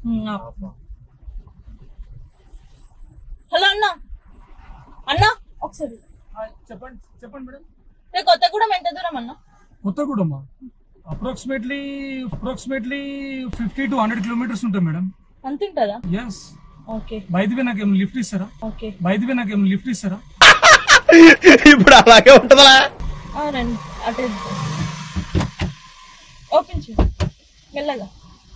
ఉమ్, ఆపు. హలో అన్న అన్న ఒకసారి చెప్పండి చెప్పండి మేడం రే కొత్తగూడెం ఎంత దూరం అన్న కొత్తగూడమ్మా approximately approximately fifty to hundred kilometres ఉంటాయి మేడం అంత ఉంటుందా ఎస్ ఓకే బైదివే నాకు ఏమైనా లిఫ్ట్ ఇస్తారా ఓకే బైదివే నాకు ఏమైనా లిఫ్ట్ ఇస్తారా ఇప్పుడు అలాగే ఉంటదా ఆ, రండి అటే ఓపెన్ చేయి మెల్లగా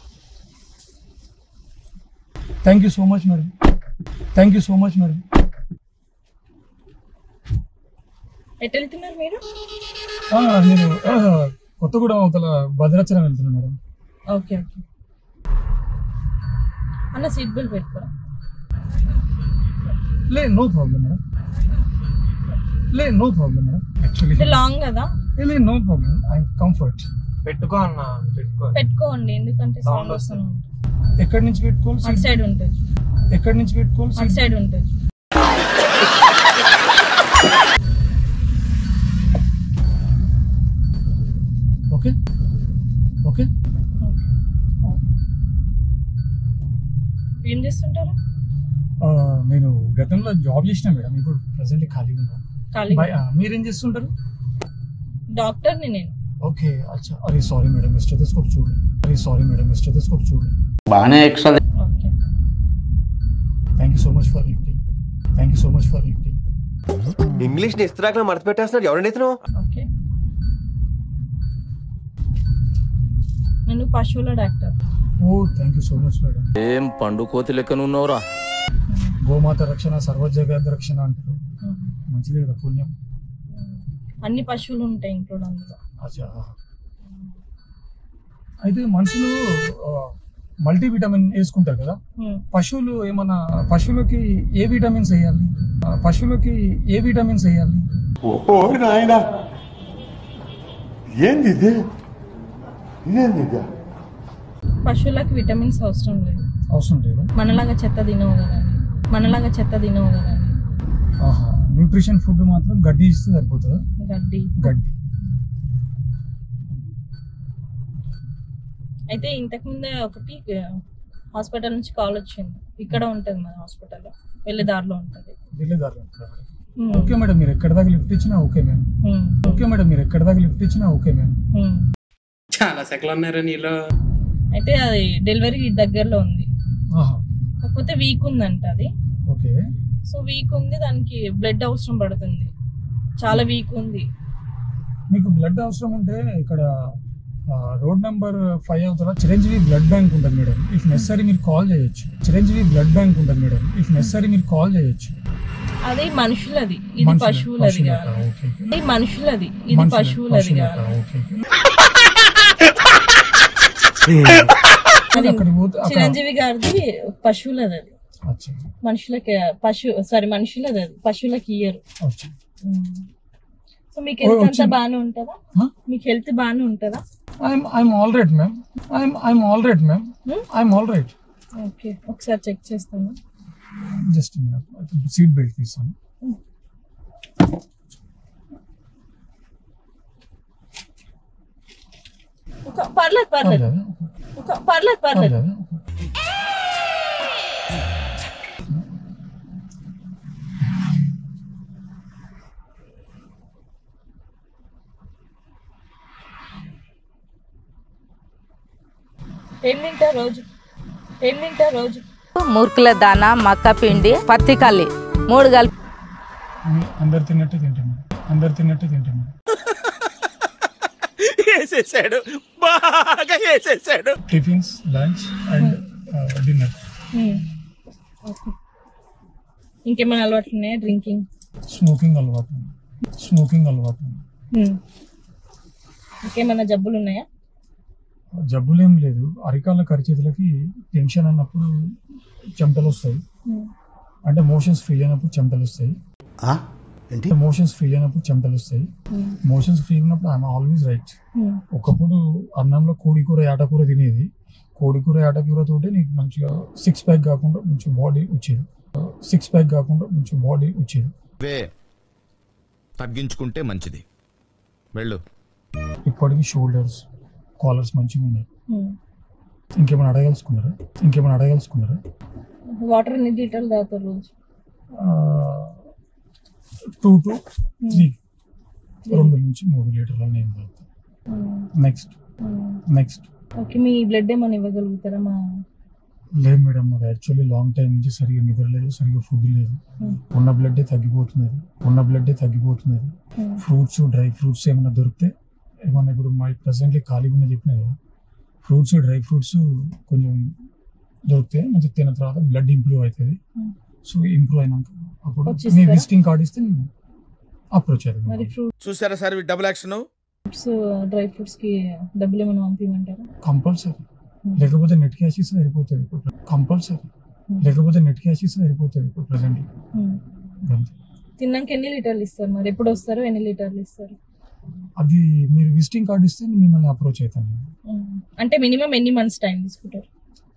thank you so much madam thank you so much madam ఎటు వెళ్తున్నారు మీరు నేను ఆ, కొత్తగూడెం అవతల భద్రాచలం వెళ్తున్నాను మేడం ఓకే ఓకే అన్న సీట్ బెల్ట్ పెట్టుకోరా లే నో ప్రాబ్లం మేడం లే నో ప్రాబ్లం మేడం యాక్చువల్లీ ఇది లాంగ్ కదా లే నో ప్రాబ్లం ఐ కంఫర్ట్ పెట్టుకో అన్న పెట్టుకో పెట్టుకోండి ఎందుకంటే Sound సౌండ్ వస్తూనే ఉంటుంది ఎక్కడి నుంచి పెట్టుకోవాలి అటు seat? సైడ్ ఉంటుంది ఎక్కడి నుంచి పెట్టుకోవాలి అటు seat? సైడ్ ఉంటుంది ఓకే ఓకే ఏం చేస్తుంటారు ఆ, నేను గతంలో జాబ్ చేసిన మేడం ఇప్పుడు ప్రజెంట్ ఖాళీగా ఉన్నాను ఖాళీ బై- ఆ, మీరేం చేస్తుంటారు డాక్టర్ని నేను ఓకే అచ్చా అరే సారీ మేడం స్టెథోస్కోప్ చూడండి అరే సారీ మేడం స్టెథోస్కోప్ చూడండి బాగానే extra okay thank you so much for lifting thank you so much for lifting English ని ఇస్త్రాక్ మడత పెట్టేస్తున్నాడు ఎవరండి ఇతను ఓకే నేను పశువుల డాక్టర్ ఓ thank you so much madam ఏం పండు కోతి లెక్కనున్నావురా గోమాత రక్షణ సర్వజగత్ రక్షణ అంటారు మంచిదే కదా పుణ్యం అన్ని పశువులు ఉంటాయి ఇంక్లూడ్ అందులో అచ్చా అయితే మనుషులు మల్టీ విటమిన్ వేసుకుంటారు కదా Hmm. పశువులు ఏమన్నా పశువులకి ఏ విటమిన్స్ వేయాలి ఆ, పశువులకి ఏ విటమిన్స్ వేయాలి ఓ నాయన ఏంది ఇది ఇదేంది ఇది పశువులకు విటమిన్స్ అవసరం లేదు అవసరం లేదా మనలాగా చెత్త తినవు కదా మనలాగా చెత్త తినవు కదా ఆహా న్యూట్రిషన్ ఫుడ్ మాత్రం గడ్డి ఇస్తే సరిపోతుందా గడ్డి గడ్డి అయితే ఇంతకు ముందే ఒకటి హాస్పిటల్ నుంచి కాల్ వచ్చింది ఇక్కడ ఉంటుంది మన హాస్పిటల్లో వెళ్ళే దారిలో ఉంటుంది వెళ్ళేదారు Hmm. ఓకే మేడం మీరు ఎక్కడి దాకా లిఫ్ట్ ఇచ్చినా okay ma'am Hmm. Okay madam మీరు ఎక్కడి దాకా లిఫ్ట్ ఇచ్చినా ఓకే మ్యామ్ Hmm. చాలా సెకలు ఉన్నారా నీలో అయితే అది డెలివరీ దగ్గరలో ఉంది ఆహా కాకపోతే వీక్ ఉందంట అది ఓకే సో వీక్ ఉంది దానికి బ్లడ్ అవసరం పడుతుంది చాలా వీక్ ఉంది మీకు బ్లడ్ అవసరం ఉంటే ఇక్కడ రోడ్ నెంబర్ ఫైవ్ అవుతారా చిరంజీవి బ్లడ్ బ్యాంక్ ఉంటుంది మేడం ఇఫ్ నెసరీ మీరు కాల్ చేయొచ్చు చిరంజీవి బ్లడ్ బ్యాంక్ ఉంటుంది మేడం ఇఫ్ నెసరీ మీరు కాల్ చేయొచ్చు అది మనుషులది ఇది మనుషుల- పశువులది పశువులకా? కాదు ఓకే, ఓకే. ఇది మనుషులది ఇది మనుషుల- పశువులది పశువులకా? కాదు ఓకే, ఓకే. అది అక్కడికి పోతే అక్కడ- చిరంజీవి గారిది పశువులది అది అచ్చా, మనుషులకి పశు సారీ మనుషులది అది పశువులకి ఇయ్యరు అచ్చా. సో మీకు ఓ, హెల్త్ అంతా వచ్చింది. బాగానే ఉంటుందా Huh? మీకు హెల్త్ బాగానే ఉంటుందా I'm I'm all right, ma'am. I'm I'm all right, ma'am. Hmm? I'm all right. Okay ఒకసారి చెక్ చేస్తాను Just a minute. Seat belt తీసాను ఒక పర్లేదు పర్లేదు ఒక పర్లేదు పర్లేదు ఏం తింటా రోజు ఏం తింటా రోజు మురుకుల దానా మక్క పిండి పత్తి కల్లి మూడు కలిపి అందరు తిన్నట్టే తింటాం అందరు తిన్నట్టే తింటాం వేసేసాడు బాగా వేసేసాడు tiffins lunch and dinner okay ఇంకేమైనా అలవాట్లు ఉన్నాయా డ్రింకింగ్ స్మోకింగ్ అలవాటు ఉంది. స్మోకింగ్ అలవాటు ఉంది. ఇంకేమైనా జబ్బులు ఉన్నాయా జబ్బులేం లేదు అరికాళ్ళ కరిచేతులకి టెన్షన్ అన్నప్పుడు చెమటలు వస్తాయి అంటే మోషన్స్ ఫ్రీ అయినప్పుడు చెమటలు వస్తాయి ఏంటి మోషన్స్ ఫ్రీ అయినప్పుడు చెమటలు వస్తాయి మోషన్స్ ఫ్రీ ఉన్నప్పుడు ఐఎమ్ ఆల్వేస్ రైట్ ఒకప్పుడు అన్నంలో కోడి కూర యాటకూర తినేది కోడి కూర యాటకూర తోటి నీకు మంచిగా సిక్స్ ప్యాక్ కాకుండా మంచి బాడీ వచ్చేది సిక్స్ ప్యాక్ కాకుండా మంచి బాడీ వచ్చేది వే తగ్గించుకుంటే మంచిది వెళ్ళు ఇప్పటికీ షోల్డర్స్ కాలర్స్ మంచిగా ఉన్నాయి ఇంకేమైనా అడగలుసుకున్నారా ఇంకేమైనా అడగలుసుకున్నారా వాటర్ ఎన్ని లీటర్లు తాగుతారు రోజు టూ టు త్రీ రెండు నుంచి మూడు లీటర్ల నేను తాగుతాను నెక్స్ట్ నెక్స్ట్ ఓకే మీ బ్లడ్ ఏమైనా ఇవ్వగలుగుతారా మా లేదు మేడం నాకు యాక్చువల్లీ లాంగ్ టైం నుంచి సరిగా నిద్ర లేదు సరిగా ఫుడ్ లేదు Hmm. ఉన్న బ్లడ్ తగ్గిపోతున్నది ఉన్న బ్లడ్ తగ్గిపోతున్నది Hmm. ఫ్రూట్స్ డ్రై ఫ్రూట్స్ ఏమైనా దొరికితే ఏమన్నా ఇప్పుడు మా ప్రజెంట్లీ ఖాళీగా ఉన్న చెప్పిన కదా ఫ్రూట్స్ డ్రై ఫ్రూట్స్ కొంచెం దొరికితే మంచిగా తిన్న తర్వాత బ్లడ్ ఇంప్రూవ్ అవుతుంది Hmm. సో ఇంప్రూవ్ అయినాక అప్పుడు మీ వచ్చిస్తారా? విజిటింగ్ కార్డ్ ఇస్తే నేను అప్రోచ్ మరి అవుతుంది ఫ్రూట్స్ చూసారా sir double action dry fruits కి డబ్బులు ఏమైనా పంపించమంటారా కంపల్సరీ లేకపోతే నెట్ క్యాష్ ఇస్తే సరిపోతుంది ఇప్పుడు కంపల్సరీ లేకపోతే నెట్ క్యాష్ ఇస్తే సరిపోతుంది ఇప్పుడు ప్రజెంట్ Hmm. అంతే తిన్నాక ఎన్ని లీటర్లు ఇస్తారు మరి ఎప్పుడు వస్తారు ఎన్ని లీటర్లు ఇస్తారు అది మీరు విజిటింగ్ కార్డ్ ఇస్తే నేను మిమ్మల్ని అప్రోచ్ అవుతాను నేను. Hmm. అంటే మినిమం ఎన్ని మంత్స్ టైం తీసుకుంటారు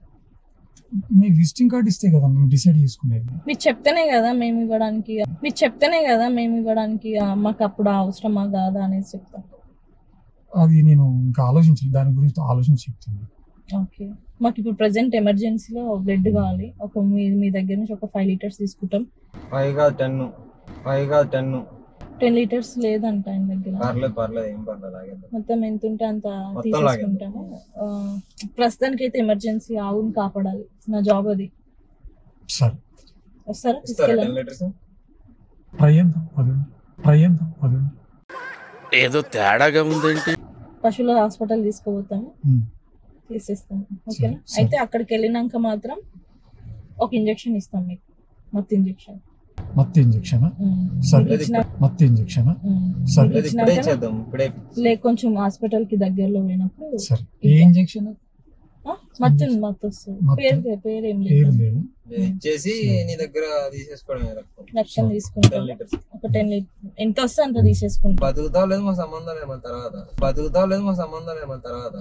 మీ విజిటింగ్ కార్డ్ ఇస్తే కదా మేము డిసైడ్ చేసుకునేది మీరు చెప్తేనే కదా మేము ఇవ్వడానికి మీరు చెప్తేనే కదా మేము ఇవ్వడానికి ఆ, మాకు అప్పుడు అవసరమా కాదా అనేది చెప్తాం అది నేను ఇంకా ఆలోచించాలి దాని గురించి ఆలోచించి చెప్తాను ఓకే మాకు ఇప్పుడు ప్రజెంట్ ఎమర్జెన్సీలో బ్లడ్ కావాలి ఒక మీ మీ దగ్గర నుంచి ఒక ఫైవ్ లీటర్స్ తీసుకుంటాం ఫైవ్ కాదు టెన్ ఫైవ్ కాదు టెన్ టెన్ లీటర్స్ లేదంట ఆయన దగ్గర పర్లేదు పర్లేదు ఏం పర్లేదు ఆగేద్దాం మొత్తం ఎంత ఉంటే అంత మొత్తం తీసేసుకుంటాము ఆ, ప్రస్తుతానికి అయితే ఎమర్జెన్సీ ఆవును కాపాడాలి నా జాబ్ అది సరే వస్తారా ఇస్తారా టెన్ తీసుకెళ్ళండి లీటర్స్ ట్రై చేద్దాం పదండి ట్రై చేద్దాం పదండి ఏదో తేడాగా ఉందేంటి పశువుల హాస్పిటల్ తీసుకుపోతాము ఉమ్. తీసేస్తాం ఓకేనా సరే. అయితే అక్కడికి వెళ్ళినాక మాత్రం ఒక ఇంజెక్షన్ ఇస్తాం మీకు మత్తు ఇంజెక్షన్ మత్తు ఇంజెక్షన్ సరే మత్తు ఇంజెక్షన్ సరే లేదు ఇప్పుడే ఇచ్చేద్దాం ఇప్పుడే లేక కొంచెం హాస్పిటల్ కి దగ్గరలో పోయినప్పుడు సరే ఏ ఇంజెక్షన్ ఆ, మత్తు ఉంది, మత్తు వస్తుంది మత్తు? పేరు పేరు ఏం పేరు లేదు లేదు ఇచ్చేసి నీ దగ్గర తీసేసుకోవడమే రక్తం లక్షలు టెన్ తీసుకుంటాం లీటర్స్ ఒక టెన్ ఎంత వస్తే అంత తీసేసుకుంటాం బతుకుతావు లేదు మా సంబంధం లేదు మన తర్వాత బతుకుతావు లేదు మా సంబంధం లేదు మన తర్వాత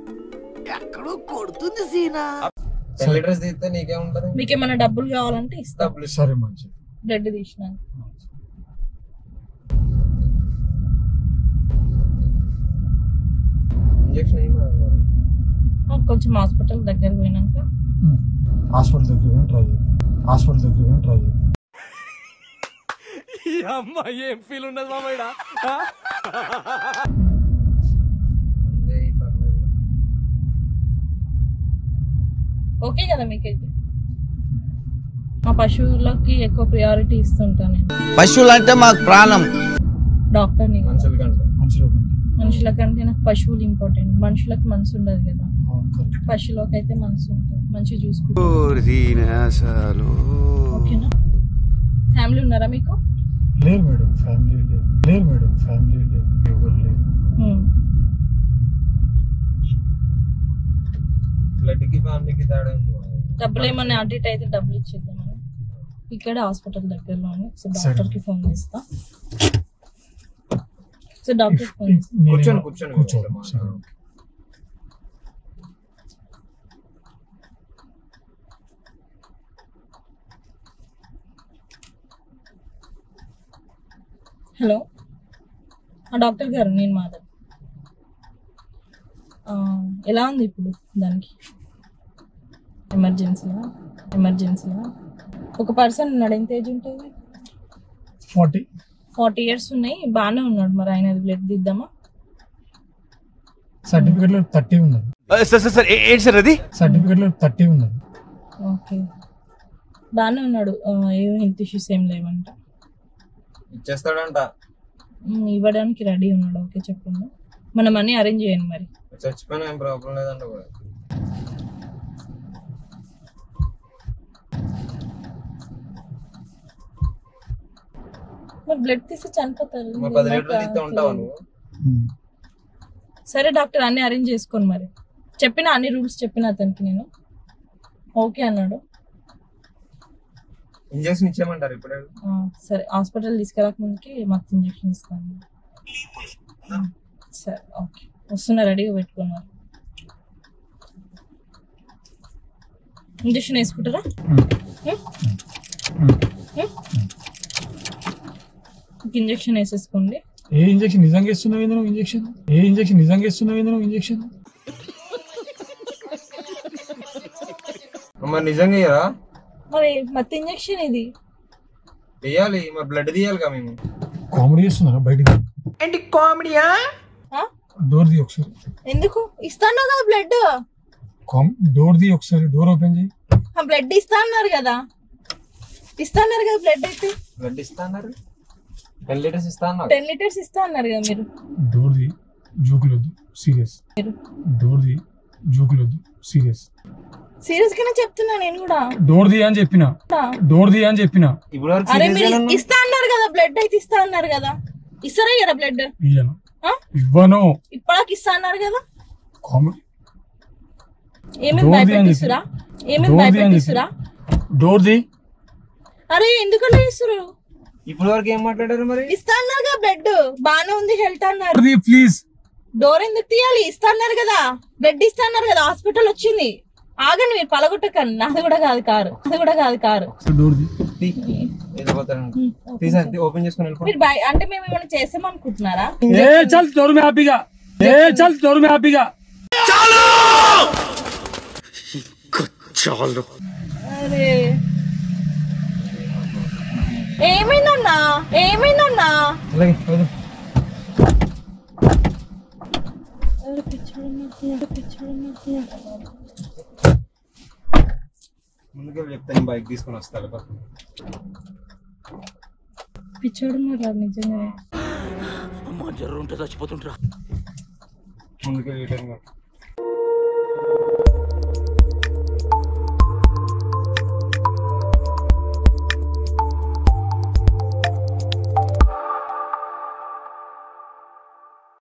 టెన్ లీటర్స్ తీస్తే నీకేముంటది మీకు ఏమైనా డబ్బులు కావాలంటే ఇస్తాం డబ్బులు ఇస్తా. సరే మంచిది బ్లడ్ తీసినాక ఇంజెక్షన్ ఏం కాదు. ఆ, కొంచెం హాస్పిటల్ దగ్గర పోయినాక ఉమ్. హాస్పిటల్ దగ్గర ట్రై చేద్దాం హాస్పిటల్ దగ్గర ట్రై చేద్దాం అమ్మాయి ఏం ఫీల్ ఉన్నది మామయ్య అంతే, పర్లేదు. ఓకే కదా మీకైతే మా పశువులకి ఎక్కువ ప్రియారిటీ ఇస్తుంటాను నేను పశువులంటే మాకు ప్రాణం డాక్టర్ని మనుషుల కంటే మంచిలో కండి మనుషుల కంటే నాకు పశువులు ఇంపార్టెంట్ మనుషులకి మనసు ఉండదు కదా అవును కరెక్ట్ పశువులకి అయితే మనసు ఉంటుంది మంచిగా చూసుకుంటాం ఓకేనా ఫ్యామిలీ ఉన్నారా మీకు లేరు మేడం ఫ్యామిలీ లేదు లేరు మేడం ఫ్యామిలీ లేదు ఎవరు లేరు హ్మ్. బ్లడ్ కి ఫ్యామిలీకి తేడా ఉంది డబ్బులు ఏమన్నా అటు ఇటు అయితే డబ్బులు ఇచ్చేద్దామని ఇక్కడ హాస్పిటల్ దగ్గరలోనే సో సరే. డాక్టర్ కి ఫోన్ చేస్తా సో డాక్టర్ ఫోన్ చేస్తా నేనేమో- కూర్చోండి, కూర్చోండి. కూర్చోండి సరే ఓకే. హలో ఆ డాక్టర్ గారు నేను మాధవ్ ఆ, ఎలా ఉంది ఇప్పుడు దానికి ఎమర్జెన్సీనా ఎమర్జెన్సీనా ఒక పర్సన్ ఉన్నాడు ఎంత ఏజ్ ఉంటుంది ఫార్టీ ఫార్టీ ఇయర్స్ ఉన్నాయి బాగానే ఉన్నాడు మరి ఆయన బ్లడ్ దిద్దామా సర్టిఫికెట్ లో థర్టీ ఉన్నది సార్ సార్ సార్ ఏ- ఏంటి సార్ అది సర్టిఫికెట్ లో థర్టీ ఉన్నది ఓకే బాగానే ఉన్నాడు ఆ, ఏం హెల్త్ ఇష్యూస్ ఏం లేవంట ఇచ్చేస్తాడంట ఉమ్, ఇవ్వడానికి రెడీ ఉన్నాడు ఓకే చెప్పండి మనం అన్ని అరేంజ్ చేయండి మరి చచ్చిపోయినా ఏం ప్రాబ్లం లేదంట కూడా మరి బ్లడ్ తీసి చనిపోతారు మరి పది లీటర్లు తీస్తే ఉంటావా నువ్వు ఉమ్. సరే డాక్టర్ అన్ని అరేంజ్ చేసుకోండి మరి చెప్పిన అన్ని రూల్స్ చెప్పిన అతనికి నేను ఓకే అన్నాడు ఇంజెక్షన్ ఇచ్చేయమంటారు ఇప్పుడే ఆ, సరే హాస్పిటల్ తీసుకురాక ముందుకి మాకు ఇంజెక్షన్ ఇస్తాను ఆ, సరే ఓకే వస్తున్నా రెడీగా పెట్టుకున్నారు ఇంజెక్షన్ వేసుకుంటారా ఉమ్. ఉమ్? ఉమ్? ఇంజెక్షన్ వేసేసుకోండి ఏ ఇంజెక్షన్ నిజంగా ఇస్తున్నావు ఏంది నువ్వు ఇంజెక్షన్ ఏ ఇంజెక్షన్ నిజంగా ఇస్తున్నావు ఏంది నువ్వు ఇంజెక్షన్ మరి నిజంగా ఇయ్యరా మరి మత్తు ఇంజెక్షన్ ఇది వేయాలి మరి బ్లడ్ తీయాలిగా మేము కామెడీ చేస్తున్నారా బయటికి ఆ? డోర్ ది ఒకసారి ఎందుకు ఇస్తాను కదా బ్లడ్ డోర్ ది ఒకసారి డోర్ ఓపెన్ చేయి ఆ బ్లడ్ ఇస్తా అన్నారు కదా ఇస్తా అన్నారు కదా బ్లడ్ అయితే బ్లడ్ ఇస్తా అన్నారు టెన్ లీటర్స్ ఇస్తా అన్నారు టెన్ లీటర్స్ ఇస్తా అన్నారు కదా మీరు డోర్ ది జోకులొద్దు సీరియస్ డోర్ ది జోకులొద్దు సీరియస్ సీరియస్ గానే చెప్తున్నా నేను కూడా డోర్ ది అని చెప్పిన డోర్ ది అని చెప్పిన ఇప్పుడు వరకు అరే serious మీరు గానే ఉన్నాం. ఇస్తా అన్నారు కదా బ్లడ్ అయితే ఇస్తా అన్నారు కదా ఇస్తారా ఇయ్యరా బ్లడ్ ఇయ్యను ఆ? ఇవ్వను ఇప్పటికి ఇస్తా అన్నారు కదా కామెడీ ఏమేమి డోర్ ది అని భయపెట్టిస్తురా ఏమేమి డోర్ ది అని భయపెట్టిస్తురా డోర్ ది అరే ఎందుకలా ఇస్తురు ఇప్పుడు వరకు ఏం మాట్లాడారు మరి ఇస్తా అన్నారు కదా బ్లడ్ బానే ఉంది హెల్త్ అన్నారు డోర్ ది ప్లీజ్ డోర్ ఎందుకు తీయాలి ఇస్తా అన్నారు కదా బ్లడ్ ఇస్తా అన్నారు కదా హాస్పిటల్ వచ్చింది ఆగండి మీరు పలగొట్టకండి నాది కూడా కాదు కారు అది కూడా కాదు కారు డోర్ ది వెళ్ళిపోతారండి తీసండి ఓపెన్ చేసుకుని వెళ్ళిపో మీరు బయ- అంటే మేము ఏమైనా చేసామనుకుంటున్నారా ఏ చల్ డోర్ में హ్యాపీగా ఏ చల్ డోర్ में హ్యాపీగా చాలు అరే ఏమైందన్నా ఏమైందన్నా అలాగే వెళ్ళు. అరే పిచ్చోడు పిచ్చోడు ముందుకు చెప్తాను బైక్ తీసుకొని వస్తాను పిచ్చోడు ఉన్నారు నిజంగా అమ్మ జర్రు ఉంటే చచ్చిపోతుంటరా ముందుకు రిటర్న్